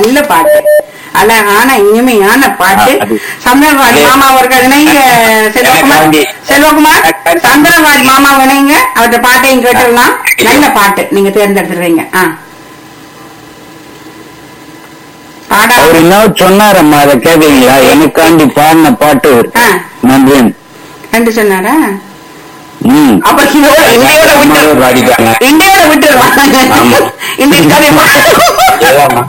நல்ல பாட்டு அழகான இனிமையான பாட்டு ஆ, அது- சந்திரராஜ் அது- மாமா அவர்கள் இணைங்க செல்வகுமார் எனக்கு செல்வகுமார் எனக்கு- சந்திரராஜ் மாமா இணைங்க அவர்கிட்ட பாட்டையும் கேட்டுடலாம் நல்ல பாட்டு நீங்க தேர்ந்தெடுத்துருவீங்க ஆ பாடா அவர் என்ன சொன்னாரம்மா அதை கேட்டீங்களா எனக்காண்டி பாடின பாட்டு ஆ. நன்றி ரெண்டு சொன்னாரா ம் அப்ப இதோட இந்தியோட விட்டு பாடிட்டாங்க இந்தியோட விட்டுருவாங்க ஆமா. இந்த கதை ஏதாம்மா?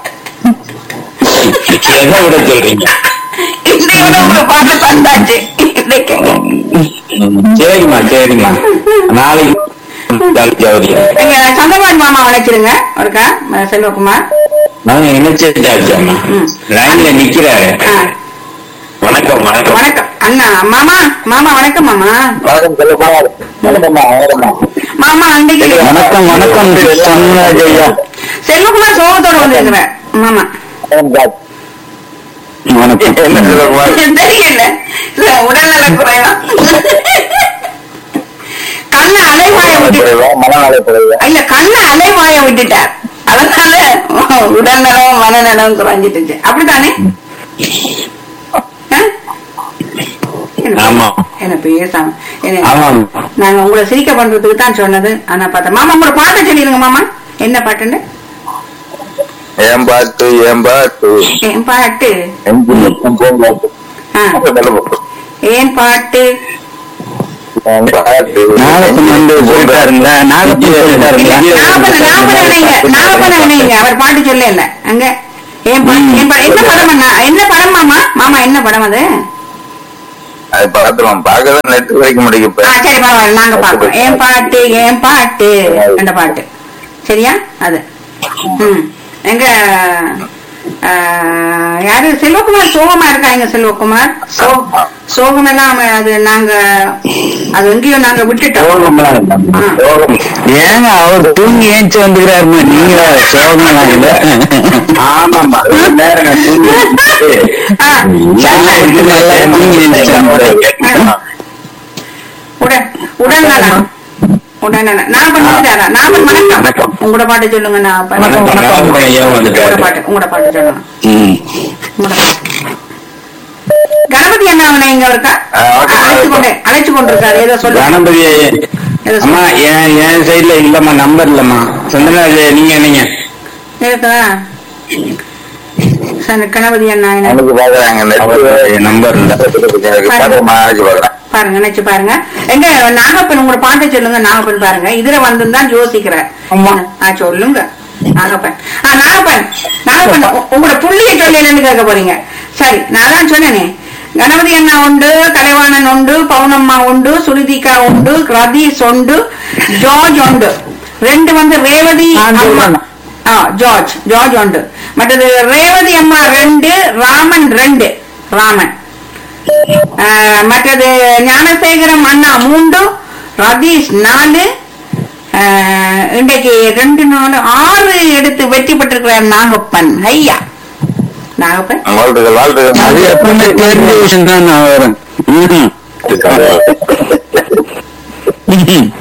எதை விட சொல்றீங்க இந்தியோட ஒரு பாட்டு தந்தாச்சு இன்னைக்கு சரிம்மா சரிம்மா நாளைக்கு ஜவுரியா எங்க சந்திரபாபு மாமா அழைச்சிருங்க ஒருக்கா அஹ் செல்வகுமார் நான் நினைச்சாச்சாம்மா லைன்ல நிக்கிறாரு ஆ, வணக்கம் வணக்கம் வணக்கம் அண்ணா மாமா மாமா வணக்கம் மாமா வணக்கம் சொல்லுமா வணக்கம்மா வணக்கம்மா மாமா அன்னைக்கு வணக்கம் வணக்கம் சன்ராஜ் ஐயா செல்வகுமார் சோகத்தோட வந்திருக்கிற மாமா வணக்கம் என்ன சொல்லுமா தெரியல இல்ல உடல்நல குறைவா கண்ணை அலைவாய விட்டு மனநல குறைவா இல்ல கண்ணை அலைவாய விட்டுட்டார் அதனால உடல்நலம் மனநலம் குறைஞ்சிட்டுச்சு அப்படித்தானே ஆ? என்ன- ஆமா. என்ன பேசாம என்ன- ஆமாம் நாங்க உங்களை சிரிக்க பண்றதுக்கு தான் சொன்னது ஆனா பார்த்தா மாமா உங்களோட பாட்டை சொல்லிடுங்க மாமா என்ன பாட்டுன்னு ஏன் பாட்டு ஏன் பாட்டு என் பாட்டு எங்கு மட்டும் போங்க ஆ, ஏன் பாட்டு ஏன் பாட்டு நாகப்பன் வந்து போயிட்டாருங்களா நாகப்பன் போயிட்டாருங்களா நாகப்பன நாகப்பன இணைங்க நாகப்பன இணைங்க அவர் பாட்டு சொல்ல இல்ல அங்க ஏன் பாட்டு ஏன் பா- என்ன படம் அண்ணா என்ன படம் மாமா மாமா என்ன படம் அது அது பாத்துருவோம் பார்க்கதான் நெட் வைக்க முடியும் ஆ சரி பரவாயில்ல நாங்க பாப்போம் ஏன் பாட்டு ஏன் பாட்டு அந்த பாட்டு சரியா அது ம் எங்க ஆ, யாரு செல்வகுமார் சோகமா இருக்காங்க செல்வகுமார் சோ- சோகம் எல்லாம் அது நாங்க அது எங்கேயோ நாங்க விட்டுட்டோம் ஆ. ஏங்க அவர் தூங்கி ஏஞ்சி வந்துக்கிறாருமா நீங்க சோகமானாங்கல்ல ஆமாமா நேரம் நான் தூங்கி எழுந்திருச்சு. ஆ, நல்லா இருக்கு, நல்லா தூங்கி ஏஞ்சிட்டாங்க. உடன் உடல்நலம் உடல்நலம் நான் பண்ணிட்டாரா நான் வணக்கம் வணக்கம். உங்களோட பாட்டு சொல்லுங்க நான் அப்ப- வணக்கம், வணக்கம். ஐயா உங்களோட வந்துட்டாரு. பாட்டு உங்களோட பாட்டு சொல்லுங்க ம். உங்களோட பாட்டு. கணபதி அண்ணா அவனை இங்க இருக்கா ஆ, ஓகே. அழைச்சு கொண்டு அழைச்சு கொண்டிருக்காரு ஏதோ சொல்லு கணபதி ஏதோ அம்மா சொல்லு என் என் சைடுல இல்லம்மா நம்பர் இல்லம்மா சந்திரராஜ் நீங்க நீங்க இருக்கா சரி, கணபதி அண்ணா என்ன எனக்கு பாக்குறாங்க நெட் நம்பர் இல்ல பாருமா பாக்குறேன் பாருங்க நினைச்சு பாருங்க எங்க நாகப்பன் உங்களோட பாட்டை சொல்லுங்க நாகப்பன் பாருங்க இதுல வந்து தான் யோசிக்கிறேன் ஆ சொல்லுங்க நாகப்பன் ஆ நாகப்பன் நாகப்பன் உ- உங்களோட புள்ளிய சொல்லலன்னு கேட்க போறீங்க சரி நான் தான் சொன்னேனே கணபதி அண்ணா உண்டு கலைவாணன் உண்டு பவுனம்மா உண்டு சுருதிகா உண்டு ரதீஷ் உண்டு ஜார்ஜ் உண்டு ரெண்டு வந்து ரேவதி அம்மா ஆ ஜார்ஜ் ஜார்ஜ் உண்டு மற்றது ரேவதி அம்மா ரெண்டு ராமன் ரெண்டு ராமன் ஆஹ் மற்றது ஞானசேகரம் அண்ணா மூன்று ரதீஷ் நாலு ஆஹ் இன்றைக்கு ரெண்டு நாலு ஆறு எடுத்து வெற்றி பெற்றிருக்கிறார் நாகப்பன் ஐயா நாகப்பன் வாழ்த்துக்கள் அது வாழ்த்துக்கள் எப்பவுமே தெரிஞ்ச விஷயம் தான் நான் வரேன் ம்ஹும். ம்ஹும்.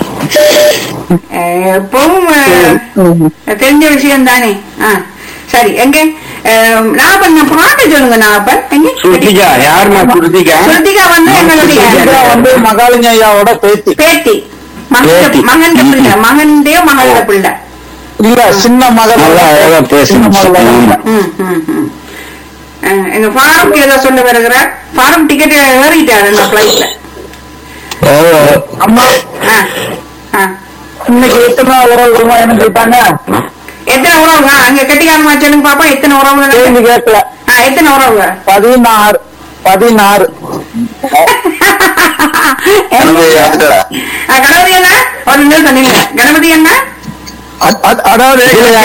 ஆஹ் எப்பவும் ஆஹ் தெரிஞ்ச விஷயம் தானே ஆ சரி எங்க ஆஹ் நாகப்பன் நான் பாட்டு சொல்லுங்க நாகப்பன் எங்க ஸ்ருதிகா யாருமா ஸ்ருதிகா ஸ்ருதிகா வந்து எங்களுடைய ஸ்ருதிகா வந்து மகாலிங்க ஐயாவோட பேத்தி பேத்தி மகன் பேத்தி. மகன் பிள்ளை மகன்டே மகள பிள்ளை இல்ல சின்ன மகள் நல்லா அழகா பேசுங்க ஆமா. ம், ம், ம். அஹ், எங்க ஃபாரூக் ஏதோ சொல்ல வருகிறார் ஃபாரூக் டிக்கெட் ஏறிட்டாரு அந்த பிளைட்ல ஓ, அம்மா இன்னைக்கு எத்தனை உறவு என்ன போயிட்டாங்க எத்தனை உறவுங்க அங்க கட்டிக்காரமா சொல்லுங்க பாப்பா எத்தனை உறவுங்க கேள்வி கேட்கல ஆ, எத்தனை உறவுங்க பதினாறு பதினாறு கணபதி வந்துட்டாரா? ஆ, கணபதி அண்ணா ஒரு நிமிஷம் நில்லுங்க கணபதி அண்ணா அ- அ- அதாவது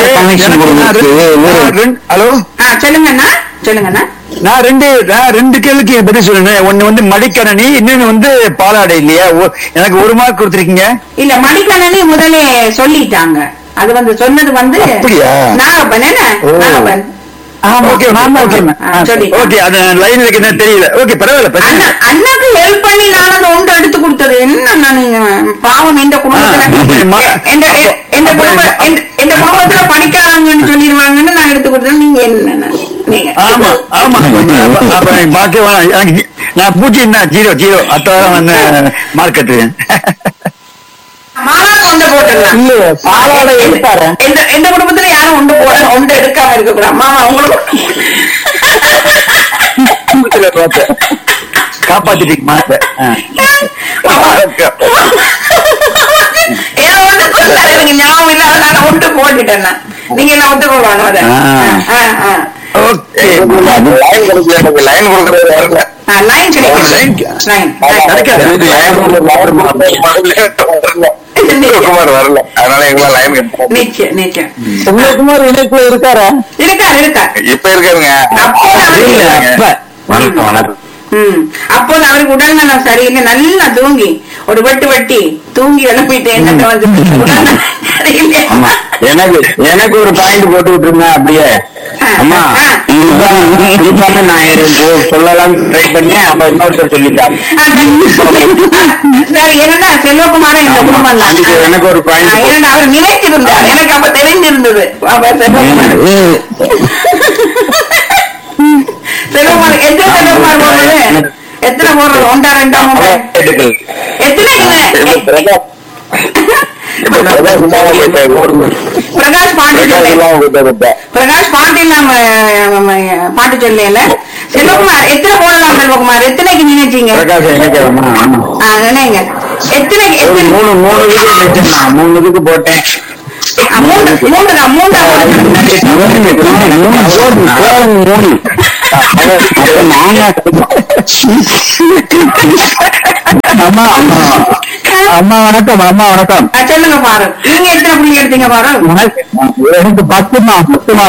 ஹலோ ஆ சொல்லுங்க அண்ணா சொல்லுங்க அண்ணா நான் ரெண்டு நான் ரெண்டு கேள்விக்கு பதில் சொல்லுங்க ஒண்ணு வந்து மடிக்கணனி இன்னொன்னு வந்து பாலாடை இல்லையா ஒ- எனக்கு ஒரு மார்க் கொடுத்துருக்கீங்க இல்ல மடிக்கணனி முதலே சொல்லிட்டாங்க அது வந்து சொன்னது வந்து அப்படியா? நாகப்பன் என்ன ஓ. நாகப்பன் ஓகே நான் ஓகே ஆ, சரி. ஓகே அது லைன் வைக்க தெரியல ஓகே பரவாயில்ல பிரச்சனை அண்ணா இல்ல. அண்ணாக்கு ஹெல்ப் பண்ணி நான் அதை ஒன்று எடுத்து கொடுத்தது என்ன அண்ணா நீங்க பாவம் இந்த குடும்பத்துல ஆ, ம- எந்த எந்த குடும்ப எந்த- எந்த குடும்பத்துல படிக்காதவங்கன்னு சொல்லிடுவாங்கன்னு நான் எடுத்து கொடுத்தேன் நீங்க என்ன அப்ப- அப்ப எனக்கு பார்க்க வேணாம் எனக்கு நான் பூஜ்ஜியம் தான் ஜீரோ ஜீரோ அத்தவரை வந்து மார்க் கட்டுவேன் மாலா கொண்டு போட்டுடலாம் இல்ல பாலாடை எடுத்தாரு எந்த எந்த குடும்பத்துல யாரும் ஒன்று போட ஒன்று எடுக்காம இருக்க கூடாது மாமா உங்களுக்கு காப்பாத்திட்டு மாத்த ஏன் ஒன்று சொன்னாரு எனக்கு ஞாபகம் இல்ல அதனால ஒன்று போட்டுட்டேன் நான். நீங்க என்ன ஒத்துக்கொள்ளணும் அதை ஆ. ஆ, ஆ. ஓகே லைன் கொடுக்கல எனக்கு லைன் கொடுக்கறது வரல ஆ, லைன் கிடைக்கும் லைன் கிடைக்காது. எனக்கு line வரல. குமார் வரல அதனால எங்களாம் லைன் கிடைக்கும் நிச்சயம் நிச்சயம் செல்வகுமார் இணைப்புல இருக்காரா இப்ப இருக்காருங்க அப்போ இல்ல, அப்ப. வணக்கம் வணக்கம் ம் அப்போது அவருக்கு உடல்நலம் சரியில்லை நல்லா தூங்கி ஒரு வெட்டு வெட்டி தூங்கி எழுப்பிட்டு என்ன வந்து உடல்நலம் சரியில்லை ஆமா எனக்கு எனக்கு ஒரு பாயிண்ட் போட்டு விட்டுருங்க அப்படியே அம்மா இதுதான் இதுதானே நான் எனக்கு சொல்லலாம் ட்ரை பண்ணேன் அப்ப இன்னொருத்தர் சொல்லிட்டாங்க சரி என்னடா செல்வகுமாரன் இந்த குடும்பம் தான் அதுக்கு எனக்கு ஒரு point. ஆ, என்னடா அவர் நினைச்சிருந்தார் எனக்கு அப்ப தெரிஞ்சிருந்தது அவர் செல்வகுமார் செல்வகுமார் எத்தனை செல்வகுமார் போடுறது எத்தனை போடுறது ஒன்றா ரெண்டா மூணா எடுக்கல எத்தனை நீங்க பிரகாஷ் பாண்டி சொல்ல பிரகாஷ் பாண்டி நாம நம்ம, பாட்டு சொல்லல செல்வகுமார் எத்தனை போடலாம் செல்வகுமார் எத்தனைக்கு நினைச்சீங்க பிரகாஷ் எனக்கு ஆமா, ஆமா. ஆ, நினைங்க எத்தனைக்கு ஒரு எத்தனை மூணு மூணு இதுக்கு வச்சேன் நான் மூணு இதுக்கு போட்டேன் ஆ, மூன்று மூன்று தான் மூன்றா அம்மா அம்மா வணக்கம் அம்மா வணக்கம் ஆ, சொல்லுங்க பாரு நீங்க எத்தனை புள்ளி எடுத்தீங்க பாரு எனக்கு பத்துமா பத்துமா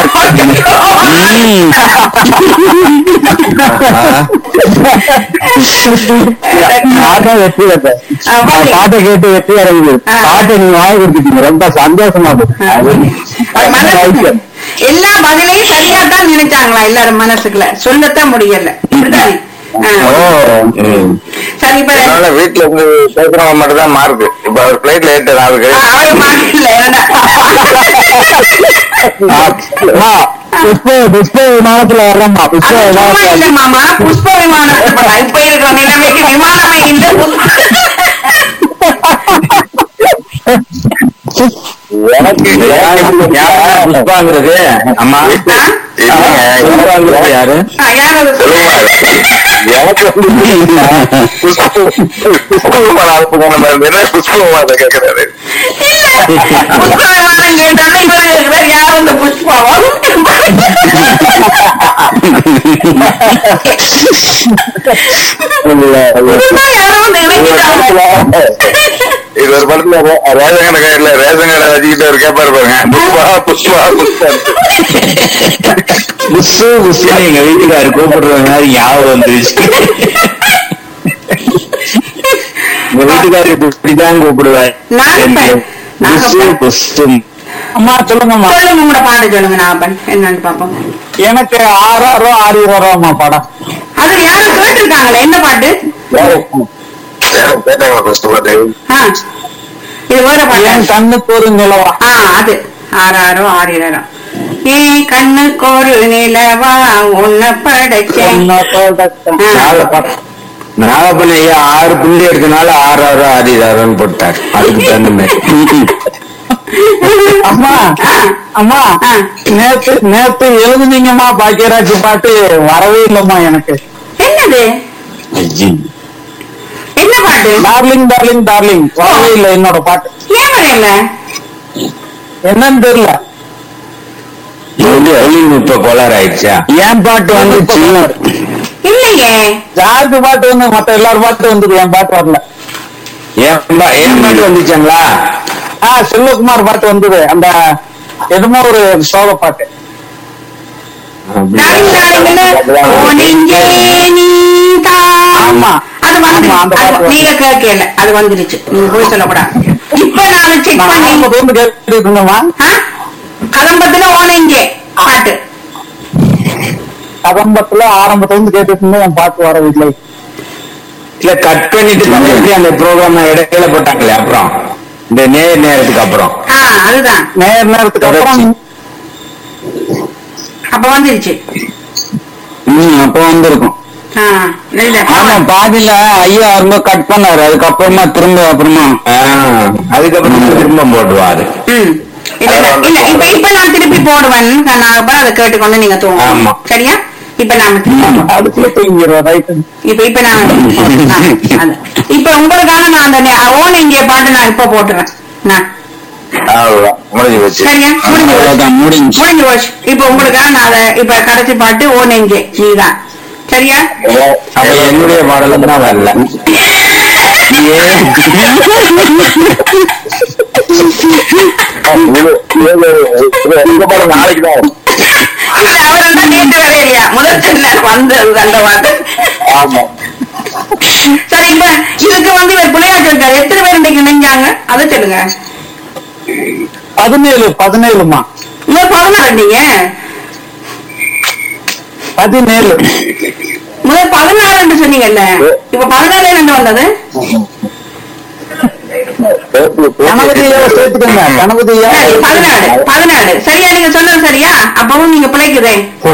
பாட்டை வெற்றி வைப்பேன் ஆ, பாருங்க. பாட்டை கேட்டு வெற்றி அடைஞ்சு ஆ. பாட்டை நீங்க வாங்கி கொடுத்துட்டீங்க ரொம்ப சந்தோஷமா இருக்கு அது மனசுக்கு எல்லா பதிலையும் சரியா தான் நினைச்சாங்களா எல்லாரும் மனசுக்குள்ள சொல்லத்தான் முடியல இப்படிதானே? ஆ. ஓ ம். சரி இப்ப அதனால வீட்டுல இருந்து பேசுறவங்க மட்டும் தான் மார்க் இப்ப அவர் பிளைட்ல ஏற்றாரு அவருக்கு ஆ, அவரு மாட்டில அம்மா, புஷ்ப புஷ்ப விமானத்துல வரலாமா புஷ்ப அது சும்மா விமானத்துல இல்ல மாமா புஷ்ப விமானம் போடா. இப்ப இருக்கிற நிலைமைக்கு விமானமே இல்ல எனக்கு யாரு புஷ்பாங்கிறது அம்மா ஆ? இல்லைங்க, புஷ்பாங்கிறது யாரு ஆ, யார் அது சொல்லுங்க. எனக்கு வந்து புஷ்பகுமார் அனுப்புங்க நம்ம என்ன புஷ்பகுமார் கேட்கிறாரு இல்ல புஷ்ப விமானம் கேட்டாலும் இவரு இருக்கிறார் யார் அந்த புஷ்பாவா புஷ்பா யாரும் வந்து இணைக்கிறாங்க இது ஒரு படத்துல ரே- ரேஷன் கடை கையில ரேஷன் கடை வச்சுக்கிட்டு ஒரு கேப்பாரு பாருங்க புஷ்பா புஷ்பா புஷ்பா புஷ்பு புஷ்பு எங்க வீட்டுக்காரு கூப்பிடுற மாதிரி ஞாபகம் வந்துருச்சு எங்க வீட்டுக்காரு இப்படிதான் கூப்பிடுவார் நாகப்பன். புஷ்பு நாகப்பன். புஷ்பு அம்மா சொல்லுங்கம்மா சொல்லுங்க உங்களோட பாட்டு சொல்லுங்க நாகப்பன் என்னன்னு பாப்போம் எனக்கு ஆறாயிரம் ஆறு ரூபாமா படம் அது யாரும் கேட்டிருக்காங்களே என்ன பாட்டு கேட்டாங்களா புஷ்பா தேவி ஆ இது வேற பாட்டு என் கண்ணுக்கு ஒரு நிலவா ஆ அது ஆறாரோ ஆறிரம் ஏ கண்ணுக்கு ஒரு நிலவா உன்னை படைச்சேன் நாகப்பன் ஐயா ஆறு புள்ளி இருக்கனால ஆறாயிரம் ஆறாயிரம் போட்டார் அதுக்கு தகுந்த மாதிரி அம்மா ஆ. அம்மா ஆ. நேத்து நேத்து எழுதுனீங்கம்மா பாக்கியராஜ் பாட்டு வரவே இல்லம்மா எனக்கு என்னது ஐயோ. என்ன பாட்டு டார்லிங் டார்லிங் டார்லிங் வரவே இல்லை என்னோட பாட்டு ஏன் வரையில என்னன்னு தெரியல எப்படி தொழில்நுட்ப கோளாறு ஆயிடுச்சா என் பாட்டு வந்துச்சு இல்லையே ஜார்ஜ் பாட்டு வந்து மத்த எல்லாரும் பாட்டு வந்தது என் பாட்டு வரல என் பா- என் பாட்டு வந்துச்சாங்களா ஆ செல்வகுமார் பாட்டு வந்தது அந்த என்னமோ ஒரு சோக பாட்டு டார்லிங் டார்லிங்னு ஓ நெஞ்சே நீ தான். ஆமா. அது வந்து ஆமா, அந்த அது பாட்டு நீங்க கேட்கல அது வந்துருச்சு நீங்க போய் சொல்லக்கூடாது இப்ப நான் செக் நான் பண்ணி ஆரம்பத்துல இருந்து கேட்டுட்டு இருந்தேம்மா ஆ? கதம்பத்துல ஓ நெஞ்சே பாட்டு கதம்பத்துல ஆரம்பத்துல இருந்து கேட்டுட்டு இருந்தேன் என் பாட்டு வரவில்லை இல்ல கட் பண்ணிட்டு மறுபடியும் அந்த ப்ரோக்ராம் இடையில போட்டாங்களே அப்புறம் இந்த நேர் நேரத்துக்கு அப்புறம் ஆ அதுதான் நேர் நேரத்துக்கு அப்புறம் அப்ப வந்துருச்சு ம், அப்ப வந்திருக்கும் ஆ, இல்ல, ஆமா பாதியில ஐயா ரொம்ப கட் பண்ணாரு அதுக்கப்புறமா திரும்ப அப்புறமா அதுக்கப்புறம் திரும்ப போட்டுவாரு ம். இல்ல, இல்ல, இல்ல, இப்ப இப்ப நான் திருப்பி போடுவேன் நான் அப்புறம் அதை கேட்டுக்கொண்டு நீங்க ஆமா. தூங்க சரியா இப்ப நான் திருப்பி அதுக்குள்ள தூங்கிடுவோம் ரைட் இப்ப இப்ப நான் ஆ, அது. இப்ப உங்களுக்காக நான் அந்த நே- ஓன் இங்கே பாட்டு நான் இப்ப போட்டுறேன் நான் அவ்வளவுதான் முடிஞ்சு போச்சு சரியா முடிஞ்சு போச்சு. அவ்வளவுதான் முடிஞ்சு முடிஞ்சு போச்சு இப்ப உங்களுக்காக நான் அதை இப்ப கடைசி பாட்டு ஓ நெஞ்சே நீதான் சரியா அப்ப என்னுடைய பாடலும் தான் வரல இது- இது- இது- இந்த படம் நாளைக்கு தான் வரும். இல்ல அவர் தான் நேற்று வர இல்லையா முதல் சொன்னார் வந்தது அந்த பாட்டு ஆமா சரி இப்ப இதுக்கு வந்து இவர் பிள்ளையாட்டு இருக்காரு எத்தனை பேர் இன்னைக்கு நினைஞ்சாங்க அதை சொல்லுங்க பதினேழு பதினேழுமா உங்க பதினாறு நீங்க பதினேழு முதல் பதினாறுன்னு சொன்னீங்கல்ல இப்ப பதினாறு என்ன வந்தது கணபதியை சேர்த்துக்கோங்க கணபதியா சரி, பதினாறு பதினாறு சரியா நீங்க சொன்னது சரியா அப்பவும் நீங்க பிழைக்குதே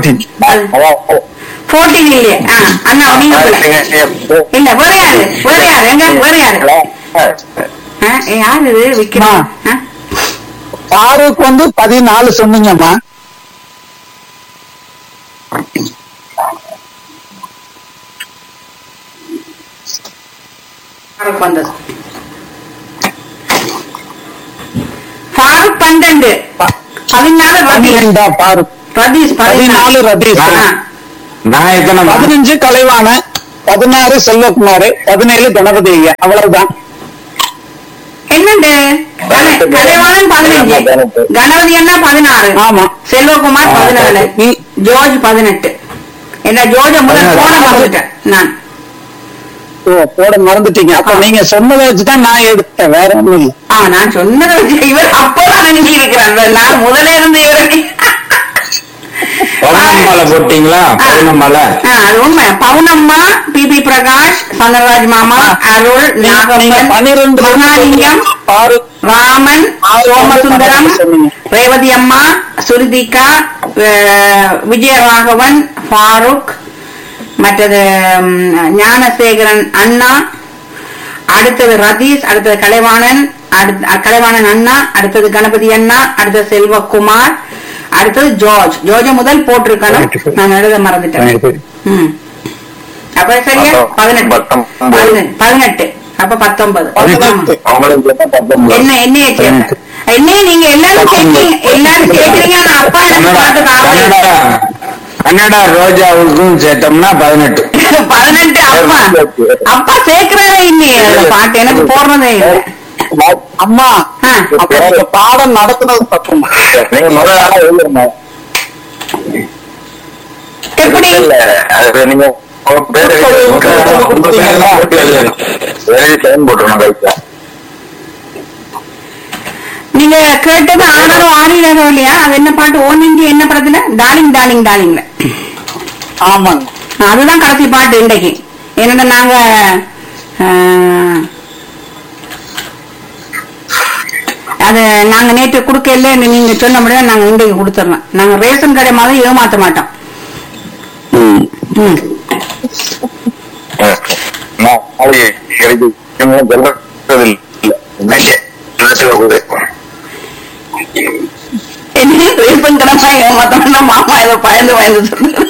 போர்டீன் இல்லையே ஆ, அண்ணா நீங்க பிள்ளை இல்ல வேற யாரு வேற யாரு எங்க வேற யாரு ஆ, ஏ, யாரு இது விக்ரம் ஆ? ஃபாரூக் வந்து பதினாலு சொன்னீங்கம்மா ஃபாரூக் வந்தது ஃபாரூக் பன்னெண்டு பதினாலு ரதீஷ் பன்னிரெண்டா ஃபாரூக் ரதீஷ் பதினாலு ரதீஷ். ஆ. நான் எத்தனை பதினஞ்சு கலைவான பதினாறு செல்வகுமார் பதினேழு கணபதி ஐயா அவ்வளவுதான் என்னண்டு கலை- கலைவாணன் பதினஞ்சு கணபதி அண்ணா பதினாறு ஆமா. செல்வகுமார் ஆ, பதினாலு ம். ஜோர்ஜ் பதினெட்டு என்ன ஜோர்ஜ முதல் பதினாறு. போன மறந்துட்டேன் நான் ஓ போட மறந்துட்டீங்க அப்ப நீங்க சொன்னதை வச்சுதான் நான் எடுத்தேன் வேற ஒண்ணும் இல்ல ஆ நான் சொன்னதை வச்சு இவர் அப்பதான் நினைச்சு இருக்கிறார் நான் முதல்ல இருந்து இவரை பவுனம்மால போட்டீங்களா பவுனம்மால ஆ, அது உண்மை பவுனம்மா பி பி பிரகாஷ் சந்திரராஜ் மாமா அருள் நீங்க நாகப்பன் பன்னிரெண்டு மகாலிங்கம் ஃபாரூக் ராமன் சோமசுந்தரம் சொன்னீங்க. ரேவதி அம்மா சுருதிகா அஹ், விஜயராகவன் ஃபாரூக் மற்றது ம், ஞானசேகரன் அண்ணா அடுத்தது ரதீஷ் அடுத்தது கலைவாணன் அடுத்த கலைவாணன் அண்ணா அடுத்தது கணபதி அண்ணா அடுத்தது செல்வகுமார் அடுத்தது ஜார்ஜ் ஜார்ஜ் முதல் போட்டிருக்கணும் நான் எழுத மறந்துட்டேன் ம். அப்ப சரியா பதினெட்டு பத்தொன்பது. பதினெட்டு பதினெட்டு அப்ப பத்தொன்பது பதினெட்டு. ஆமா. என்ன என்னைய சேர்த்து என்னைய நீங்க எல்லாரும் கேட்கறீங்க எல்லாரும் கேட்கறீங்க ஆனா அப்பா எனக்கு கன்னடா பாட்டு தாங்க கன்னடா கன்னடா ரோஜாவுக்கும் சேர்த்தோம்னா பதினெட்டு பதினெட்டு அப்பா அப்பா சேர்க்கிறாரே இல்லையே அதுல பாட்டு எனக்கு போடுறதே இல்லை அம்மா ஆ. அப்ப இந்த பாடம் நடத்துனது தப்புமா நீங்க முதல் ஆளா எழுதுங்க எப்படி இல்ல அது நீங்க உங்க பேரு உங்க பேரெல்லாம் போட்டு எழுதுங்க. எழுதி சைன் போட்டுருணும் கைக்கு நீங்க கேட்டது ஆனாலும் ஆடினதும் இல்லையா அது என்ன பாட்டு ஓனிஞ்சி என்ன படத்துல டார்லிங் டார்லிங் டார்லிங்ல ஆமாங்க அதுதான் கடைசி பாட்டு இன்றைக்கு என்னன்னா நாங்க ஆஹ், அது நாங்க நேற்று கொடுக்கல நீங்க சொன்ன முடியாது நாங்க இன்றைக்கு கொடுத்துடலாம் நாங்க ரேஷன் கடை மாதிரி ஏமாத்த மாட்டோம் ம். நாளைக்கு கிடைக்கும் சொல்றது இல்ல இன்னைக்கு இடத்துல போகுது. என்ன ரேஷன் கடை மாதிரி ஏமாத்தோம்னா மாமா ஏதோ பயந்து பயந்து சொல்லுங்க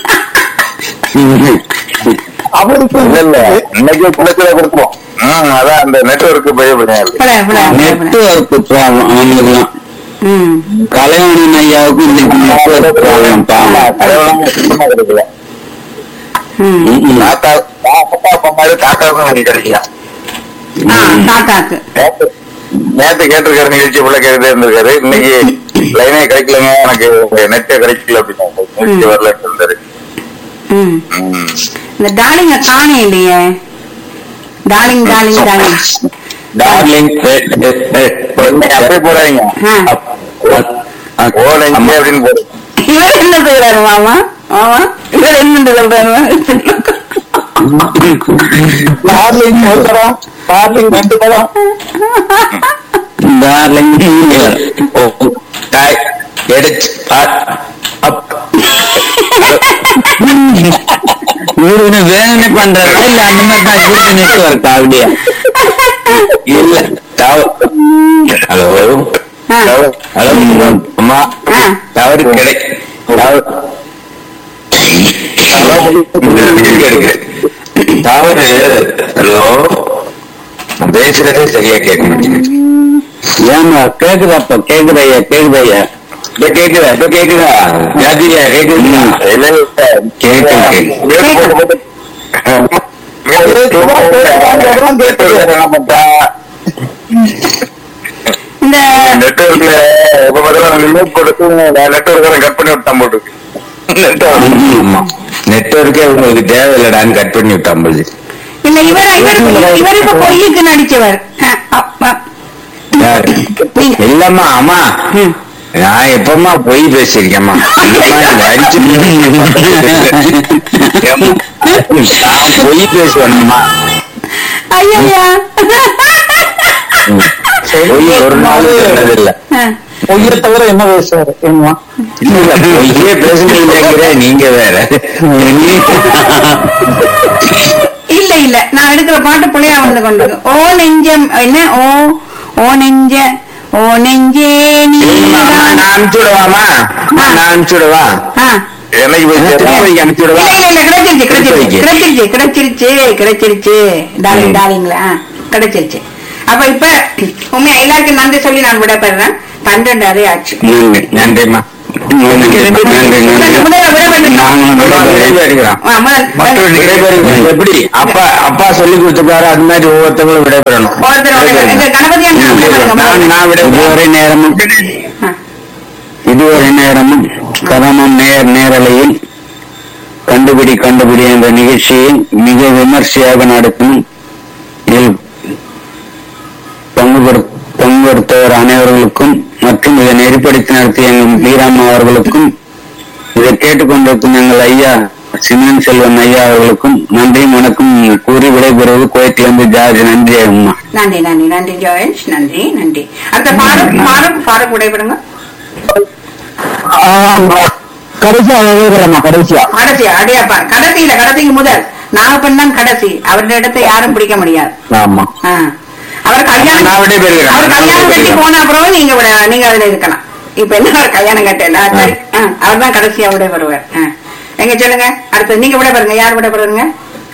அவருக்கு இல்ல இல்ல இன்னைக்கு குளத்துல கொடுப்போம் ம் அதான் அந்த நெட்வொர்க் பயப்படுங்க பழைய, பழைய, பழைய, பழைய. நெட்வொர்க் ப்ராப்ளம் அவங்களுக்குலாம் ம். கலைவாணன் ஐயாவுக்கு இன்னைக்கு நெட்வொர்க் ப்ராப்ளம் பாவம் கிடைக்கல ம். ம். தாத்தா தாத்தா அப்பா மாதிரி தாத்தாவுக்கும் எனக்கு கிடைக்கல ஆ, தாத்தாக்கு நேத்து நேத்து கேட்டிருக்காரு நிகழ்ச்சி உள்ள கேட்டுட்டே இருந்திருக்காரு இன்னைக்கு லைனே கிடைக்கலங்க எனக்கு நெட்டே கிடைக்கல அப்படின்னு நிகழ்ச்சி வரலன்னு இருந்தாரு ம். ம். இந்த டார்லிங்க காணே இல்லையே டார்லிங் டார்லிங் டார்லிங் டார்லிங் நீங்க அப்படியே போடாதீங்க ஆ. ஓடங்க அப்படின்னு போடு இவர் என்ன செய்யறாரு மாமா மாமா இவர் என்ன சொல்றாரு டார்லிங் ஒரு தரம் டார்லிங் ரெண்டு தரம் டார்லிங் ஓ டாய் எடுத்து அப் இவரு வேணும்னே பண்றாரா இல்ல அந்த மாதிரி தான் இவருக்கு நெட்வொர்க் அப்படியா இல்ல டவர் ஹலோ ஆ. ஹலோ அம்மா ஆ. டவர் கிடை டவர் டவர் ஹலோ பேசுறதே சரியா கேட்க மாட்டேங்குது ஏமா கேக்குதா அப்ப கேக்குதா ஐயா கேக்குதா ஐயா இப்ப கேக்குதா இப்ப கேக்குதா ஜாதியா கேக்குதா இல்ல, இல்ல. கேக்கு கேக்கு இந்த நெட்ஒர்க்ல எப்ப பார்த்தாலும் ரிமோட் கொடுத்து நெட்ஒர்க் கட் பண்ணி விட்டான் போட்டுருக்கு ஆமா நெட்வொர்க்கே உங்களுக்கு தேவையில்லடான்னு கட் பண்ணி விட்டான் போது இல்ல இவர் இவர் இவர் இப்ப பொய்யுக்கு நடிச்சவர் ஆ, அப்ப யாரு? நீங்க. இல்லம்மா அம்மா ம். நான் எப்பமா பொய் பேசியிருக்கேம்மா இல்லம்மா, இந்த அடிச்சு நான் பொய் பேசுவேன்மா ஐயா பொய் ஒரு நாள் சொன்னதில்லை உயிரை தவிர என்ன பேசுவாரு என்னவா இல்ல பொய்யே பேசுனீங்கிற நீங்க வேற இல்ல இல்ல நான் எடுக்கிற பாட்டு புள்ளையா வந்து கொண்டு ஓ நெஞ்சம் என்ன ஓ ஓ நெஞ்ச ஓ நெஞ்சே நீ இல்லம்மா, அம்மா, நான் அனுப்பிச்சு விடவாமா அம்மா, நான் அனுப்பிச்சு விடவா என்னைக்கு போய் சேரும்? திருப்பதிக்கு அனுப்பிச்சு விடவா இல்ல இல்ல கிடைச்சிருச்சு கிடைச்சிருச்சு திருப்பதிக்கு. கிடைச்சிருச்சு கிடைச்சிருச்சு கிடைச்சிருச்சு டாலிங் ம். டாலிங்களா கிடைச்சிருச்சு அப்ப இப்ப உண்மையா எல்லாருக்கும் நன்றி சொல்லி நான் விடப்படுறேன் பன்னெண்டாவது ஆச்சு நன்றி நன்றிம்மா நன்றி நன்றி நன்றி முதல்ல விடப்பட்டு நாங்களும் விடைபெறுகிறோம். ஆ, முதல்- மற்றொரு விடைபெறுகிறோம். எப்படி அப்பா அப்பா சொல்லி கொடுத்துருக்காரு அது மாதிரி ஒவ்வொருத்தவங்களும் விடைபெறணும் ஒருத்தர் விடைபெறணும். இந்த கணபதி அண்ணா விடைபெறுங்க. நான் நான் விட இதுவரை நேரமும் ஆ. இதுவரை நேரமும் கதமம் நேர் நேரலையில் கண்டுபிடி கண்டுபிடி என்ற நிகழ்ச்சியை மிக விமர்சையாக நடத்தும் இதில் பங்கு பெறு- பங்கெடுத்தவர் அனைவர்களுக்கும் மற்றும் இதை நெறிப்படுத்தி நடத்திய எங்கள் மீராமா அவர்களுக்கும் இதை கேட்டுக்கொண்டிருக்கும் எங்கள் ஐயா சின்னன் செல்வன் ஐயா அவர்களுக்கும் நன்றியும் வணக்கம் கூறி விடைபெறுவது கோயத்திலிருந்து ஜார்ஜ் நன்றி அம்மா நன்றி நன்றி நன்றி ஜோயன்ஸ் நன்றி நன்றி அடுத்த பாரத் பாரத் பாரத் விடைபெறுங்க கடைசியா எழுதுறேம்மா கடைசியா கடைசி அடையாப்பா கடைசியில கடைசிக்கு முதல் நாகப்பன் தான் கடைசி அவருடைய இடத்தை யாரும் பிடிக்க முடியாது ஆமா ஆ. அவர் கல்யாணம் நான் விடைபெறுகிறேன். அவர் நான் கல்யாணம் கட்டி விடைபெறுகிறேன். போன அப்புறம் நீங்க விட- நீங்க அதுல இருக்கலாம் இப்ப என்ன அவர் கல்யாணம் கட்டல சரி அவர் தான் கடைசியா விடைபெறுவார் ஆ. எங்க சொல்லுங்க அடுத்து நீங்க விடைபெறுங்க யார் விடைபெறுங்க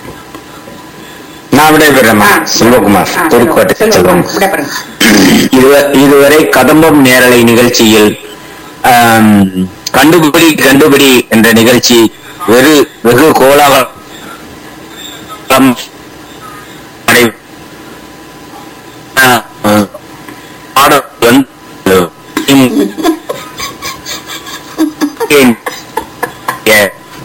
நான் விடைபெறேம்மா ஆ. செல்வகுமார் ஆ, புதுக்கோட்டை செல்வம். செல்வம் விடைபெறுங்க இதுவ- இதுவரை கதம்பம் நேரலை நிகழ்ச்சியில் ஆம், கண்டுபிடி கண்டுபிடி என்ற நிகழ்ச்சி வெறு வெகு கோலாகலம் நடை- ஆ, ஆ, ஆட வந்து இம்- ஏன், ஏ,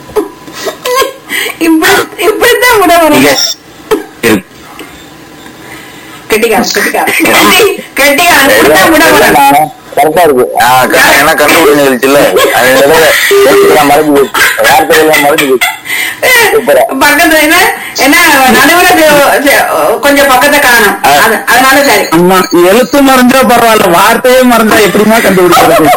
இப்படி இப்படித்தான் விடைபெறுங்க மிக இரு- கெட்டிக்காரன் கெட்டிக்காரன் கெட்டிக்காரன் இப்படித்தான் விடைபெறணும் கரெக்டா இருக்கு ஆ, க- ஏன்னா கண்டுபிடி நிகழ்ச்சி இல்ல அது இடையில எழுத்துக்கெல்லாம் மறைஞ்சு போச்சு வார்த்தைகள்லாம் மறைஞ்சு போச்சு சூப்பரா. பக்கத்துல என்ன என்ன நடுவுல இது- இது கொஞ்சம் பக்கத்தை காணும் அது- அதனால சரி அம்மா எழுத்து மறந்தா பரவாயில்ல வார்த்தையே மறந்தா எப்படிமா கண்டுபிடிக்கிறது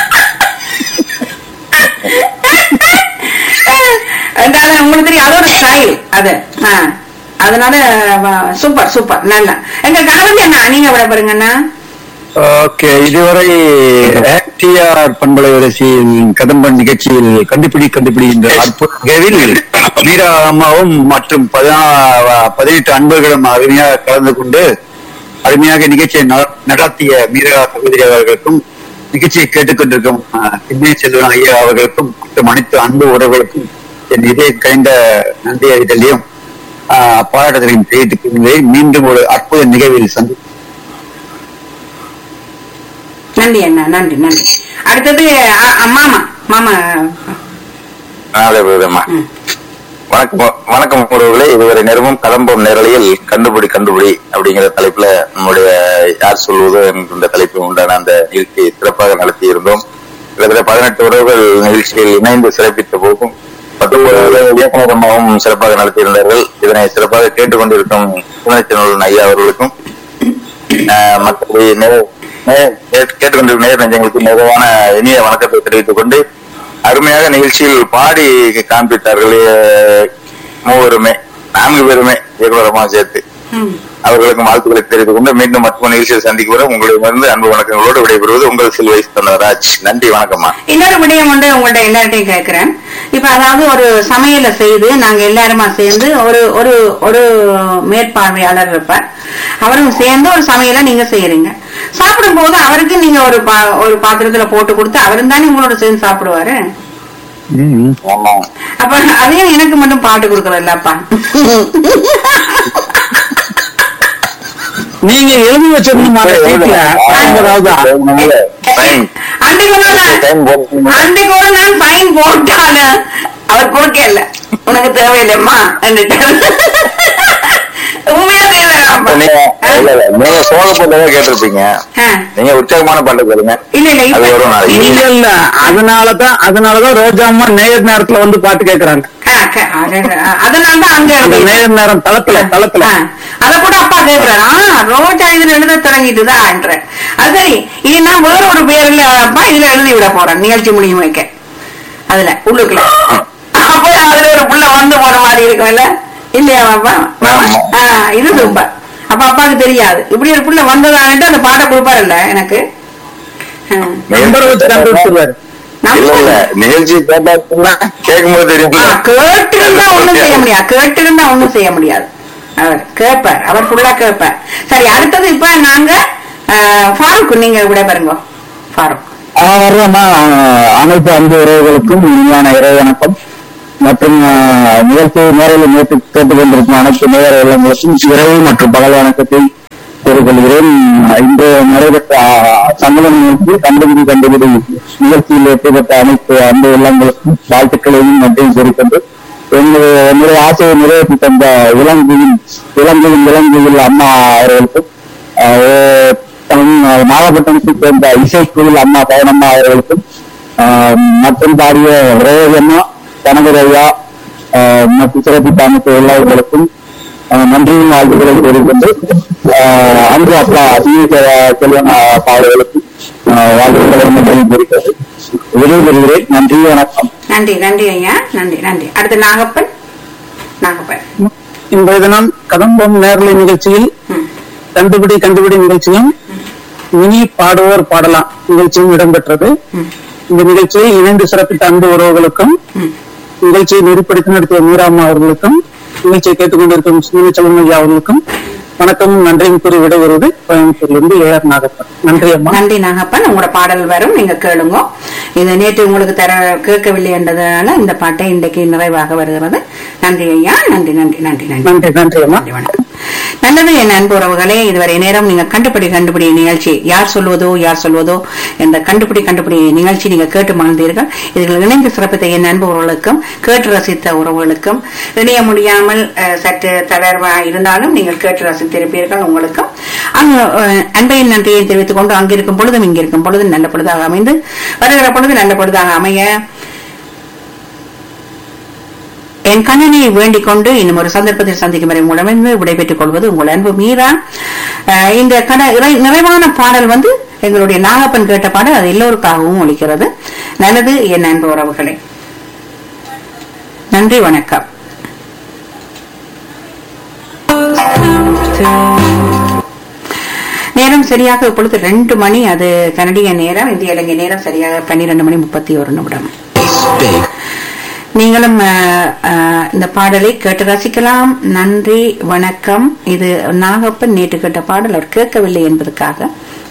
இருந்தாலும் உங்களுக்கு தெரியும் அது ஒரு ஸ்டைல் அது ஆ. அதனால வ- சூப்பர் சூப்பர் நல்லா எங்க கணவன் அண்ணா நீங்க விட பாருங்க அண்ணா ஓகே இதுவரை டிஆர் பண்பலை வரிசையில் கதம்பன் நிகழ்ச்சியில் கண்டுபிடி கண்டுபிடி என்ற அற்புத நிகழ்வில் மீரா அம்மாவும் மற்றும் பதினா- பதினெட்டு அன்பர்களும் அருமையாக கலந்து கொண்டு அருமையாக நிகழ்ச்சியை நட- நடத்திய மீரா சகோதரி அவர்களுக்கும் நிகழ்ச்சியை கேட்டுக்கொண்டிருக்கும் அஹ், சின்ன செல்வன் ஐயா அவர்களுக்கும் மற்றும் அனைத்து அன்பு உறவுகளுக்கும் என் இதய கலைந்த நன்றி அறிதலையும் ஆஹ், பாராட்டுதலையும் தெரிவித்துக் கொள்கிறேன் மீண்டும் ஒரு அற்புத நிகழ்வில் சந்தி நன்றி அண்ணா நன்றி நன்றி அடுத்தது அ- அ- மாமா மாமா நாளை விதமா ம். வணக்கம் வணக்கம் உறவுகளே இதுவரை நேரமும் கதம்பம் நேரலையில் கண்டுபிடி கண்டுபிடி அப்படிங்கிற தலைப்புல நம்முடைய யார் சொல்வது என்கின்ற தலைப்பு உண்டான அந்த நிகழ்ச்சியை சிறப்பாக நடத்தி இருந்தோம் கிட்டத்தட்ட பதினெட்டு உறவுகள் நிகழ்ச்சியில் இணைந்து சிறப்பித்த போகும் பத்தொன்பது இயக்குனர் அம்மாவும் சிறப்பாக நடத்தியிருந்தார்கள் இதனை சிறப்பாக கேட்டுக்கொண்டிருக்கும் புனச்சனூர் ஐயா அவர்களுக்கும் ஆஹ் மற்றபடி நே- நே- நே- கேட்டுக்கொண்டிருக்கும் நேர் நெஞ்சங்களுக்கு மிகவான இனிய வணக்கத்தை தெரிவித்துக் கொண்டு அருமையாக நிகழ்ச்சியில் பாடி காண்பித்தார்கள் அஹ் மூவருமே நான்கு பேருமே இருவரமா சேர்த்து ம். அவர்களுக்கு வாழ்த்துக்களை தெரிவித்துக் கொண்டு மீண்டும் மற்றொரு நிகழ்ச்சியில் சந்திக்கும் வரை உங்களிடமிருந்து அன்பு வணக்கங்களோடு விடைபெறுவது உங்கள் சில்வை ராஜ் நன்றி வணக்கம்மா இன்னொரு விடயம் வந்து உங்கள்ட்ட எல்லார்ட்டையும் கேட்கிறேன் இப்ப அதாவது ஒரு சமையலை செய்து நாங்க எல்லாருமா சேர்ந்து ஒரு ஒரு ஒரு மேற்பார்வையாளர் இருப்பார் அவரும் சேர்ந்து ஒரு சமையலை நீங்க செய்யறீங்க சாப்பிடும் போது அவருக்கு நீங்க ஒரு பா- ஒரு பாத்திரத்துல போட்டு கொடுத்து அவரும் தானே உங்களோட சேர்ந்து சாப்பிடுவாரு ம். ஆமா அப்ப அதையும் எனக்கு மட்டும் பாட்டு கொடுக்கறல்லப்பா நீங்க எழுதி வச்சிருந்தோம் அந்த சீட்ல அதாவது Fine. அன்றைக்கு ஒரு நாள் Fine போடுங்க. அன்றைக்கு ஒரு நாள் ஃபைன் போட்டான அவர் கொடுக்க இல்ல உனக்கு தேவையில்லைம்மா உண்மையா அப்ப நீங்க இல்ல, இல்ல, நீங்க சோகப்பட்டதை கேட்டிருப்பீங்க நீங்க உற்சாகமான பாட்டு கேளுங்க இல்ல இல்ல அது வரும் இப்ப நாளைக்கு. இல்ல இல்ல அதனாலதான் அதனாலதான் ரோஜா அம்மா நேர் நேரத்துல வந்து பாட்டு கேக்குறாங்க அதனாலதான் அங்க அந்த எழுதி- நேர் நேரம் தளத்துல தளத்துல ஆ, அத கூட அப்பா கேக்குறாரு ஆ, ரோஜா இதுல எழுத தொடங்கிட்டுதான்ற அது சரி இது நான் வேற ஒரு பேர்ல அப்பா இதுல எழுதி விட போறேன் நிகழ்ச்சி முடியும் வைக்க அதுல உள்ளுக்குள்ள அப்ப அதுல ஒரு புள்ள வந்து போற மாதிரி இருக்கும்ல இல்லையா அப்பா ஆமா. ஆ, இது சூப்பர் அப்ப அப்பாவுக்கு தெரியாது இப்படி ஒரு புள்ள வந்ததான்ட்டு அந்த பாட்டை கொடுப்பாருல்ல எனக்கு ஆ. நம்பர் வச்சு கண்டுபிடிச்சிருவாரு இல்ல இல்ல நிகழ்ச்சி கேட்டாச்சுன்னா கேட்கும்போது தெரியும் ஆ, கேட்டிருந்தா ஒண்ணும் செய்ய முடியாது கேட்டிருந்தா ஒண்ணும் செய்ய முடியாது அவர் கேட்பார் அவர் ஃபுல்லா கேட்பார் சரி அடுத்தது இப்ப நாங்க ஆ, ஃபாரூக் நீங்க விட பாருங்க ஃபாரூக் ஆர்வமா அனைத்து அன்பு உறவுகளுக்கும் இனிமையான இறை வணக்கம் மற்றும் ஆஹ், நிகழ்ச்சி நேரில் நேற்று கேட்டுக்கொண்டிருக்கும் அனைத்து நேர உள்ளங்களுக்கும் இரவு மற்றும் பகல் வணக்கத்தை தெரிவிக்கொள்கிறேன் இன்று நடைபெற்ற ஆஹ், சமூக நிகழ்ச்சி கண்டுபிடி கண்டுபிடி நிகழ்ச்சியில் வெற்றி பெற்ற அனைத்து அன்பு உள்ளங்களுக்கும் வாழ்த்துக்களையும் நன்றியும் கூறிக்கொண்டு என்னுடைய என்னுடைய ஆசையை நிறைவேற்றி தந்த இளங்குயில் இளங்குயில் இளங்குயில் அம்மா அவர்களுக்கும் ஆஹ், தம்- நாகப்பட்டினத்தை சேர்ந்த இசைக்குழுவில் அம்மா பயணம்மா அவர்களுக்கும் ஆஹ், மற்றும் பாடிய ரோஜம்மா கனகரையா மற்றும் சிறப்பித்த அமைப்பு எல்லாவர்களுக்கும் ஆஹ், நன்றியும் வாழ்த்துக்களை கூறிக்கொண்டு ஆஹ், அன்பு அப்பா டி செல்வன் அப்பா அவர்களுக்கும் ஆஹ், வாழ்த்துக்களை நன்றியும் கூறிக்கொண்டு விடைபெறுகிறேன் நன்றி வணக்கம் நன்றி நன்றி ஐயா நன்றி நன்றி அடுத்து நாகப்பன் நாகப்பன் இன்றைய தினம் கதம்பம் நேரலை நிகழ்ச்சியில் ம். கண்டுபிடி கண்டுபிடி நிகழ்ச்சியும் மினி பாடுவோர் பாடலாம் நிகழ்ச்சியும் இடம்பெற்றது இந்த நிகழ்ச்சியை இணைந்து சிறப்பித்த அன்பு உறவுகளுக்கும் நிகழ்ச்சியை நெறிப்படுத்தி நடத்திய மீராமா அவர்களுக்கும் நிகழ்ச்சியை கேட்டுக்கொண்டிருக்கும் சுனிச்சலம் ஐயா அவர்களுக்கும் வணக்கமும் நன்றியும் கூறி விடைபெறுவது கோயம்புத்தூரிலிருந்து ஏ ஆர் நாகப்பன் நன்றி அம்மா நன்றி நாகப்பன் உங்களோட பாடல் வரும் நீங்க கேளுங்க இது நேற்று உங்களுக்கு தர கேட்கவில்லை என்றதுனால இந்த பாட்டை இன்றைக்கு நிறைவாக வருகிறது நன்றி ஐயா நன்றி நன்றி நன்றி நன்றி நன்றி நன்றி அம்மா நன்றி, வணக்கம். நல்லது என் அன்பு உறவுகளே இதுவரை நேரம் நீங்க கண்டுபிடி கண்டுபிடி நிகழ்ச்சி யார் சொல்வதோ யார் சொல்வதோ என்ற கண்டுபிடி கண்டுபிடி நிகழ்ச்சி நீங்க கேட்டு மகிழ்ந்தீர்கள் இதில் இணைந்து சிறப்பித்த என் அன்பு உறவுகளுக்கும் கேட்டு ரசித்த உறவுகளுக்கும் இணைய முடியாமல் அஹ், சற்று தளர்வா இருந்தாலும் நீங்கள் கேட்டு ரசித்திருப்பீர்கள் உங்களுக்கும் அங்கு அஹ், அன்பையின் நன்றியை தெரிவித்துக் கொண்டு அங்கிருக்கும் பொழுதும் இங்கிருக்கும் பொழுதும் நல்ல பொழுதாக அமைந்து வருகிற பொழுது நல்ல பொழுதாக அமைய என் கண்ணனை வேண்டிக் கொண்டு இன்னும் ஒரு சந்தர்ப்பத்தில் சந்திக்கும் வரை உங்களிடமிருந்து விடைபெற்றுக் கொள்வது உங்கள் அன்பு மீரா அஹ் இந்த கட இறை- நிறைவான பாடல் வந்து எங்களுடைய நாகப்பன் கேட்ட பாடல் அது எல்லோருக்காகவும் ஒலிக்கிறது நல்லது என் அன்பு உறவுகளே நன்றி வணக்கம் நேரம் சரியாக இப்பொழுது ரெண்டு மணி அது கனடிய நேரம் இந்திய இலங்கை நேரம் சரியாக பன்னிரண்டு மணி முப்பத்தி ஒரு நிமிடம் நீங்களும் அஹ், அஹ், இந்த பாடலை கேட்டு ரசிக்கலாம் நன்றி வணக்கம் இது நாகப்பன் நேற்று கேட்ட பாடல் அவர் கேட்கவில்லை என்பதற்காக